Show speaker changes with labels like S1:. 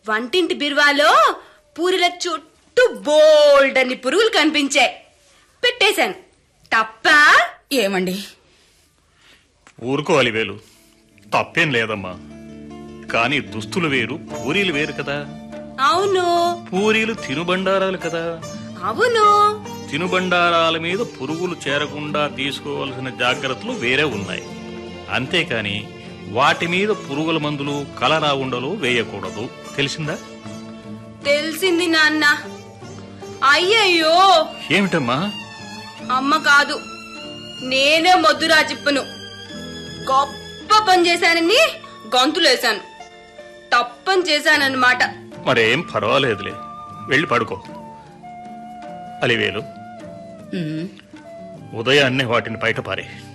S1: వంటింటి బిర్వాలో పూరిల చుట్టూ బోల్డ్ అని పురుగులు కనిపించాయి పెట్టేశాను తప్ప
S2: ఏమండి
S3: ఊరుకో అలివేలు తప్పేం లేదమ్మా కానీ దుస్తులు వేరు పూరీలు వేరు కదా
S1: అవును
S3: పూరీలు తినుబండారాలు కదా
S1: అవును
S3: తినుబండారాల మీద పురుగులు చేరకుండా తీసుకోవాల్సిన జాగ్రత్తలు వేరే ఉన్నాయి అంతేకాని వాటి మీద పురుగుల మందులు కలరా ఉండలు వేయకూడదు తెలిసిందా
S1: తెలిసింది నాన్న అయ్యయ్యో
S3: ఏమిటమ్మా
S1: అమ్మ కాదు నేనే మొద్దురాజిప్పును గొప్ప పని చేశానని గంతులేశాను తప్పని చేశానన్నమాట
S3: మరేం పర్వాలేదులే వెళ్ళి పడుకో అలివేలు
S2: ఉమ్,
S3: ఉదయాన్నే వాటిని బయటపారే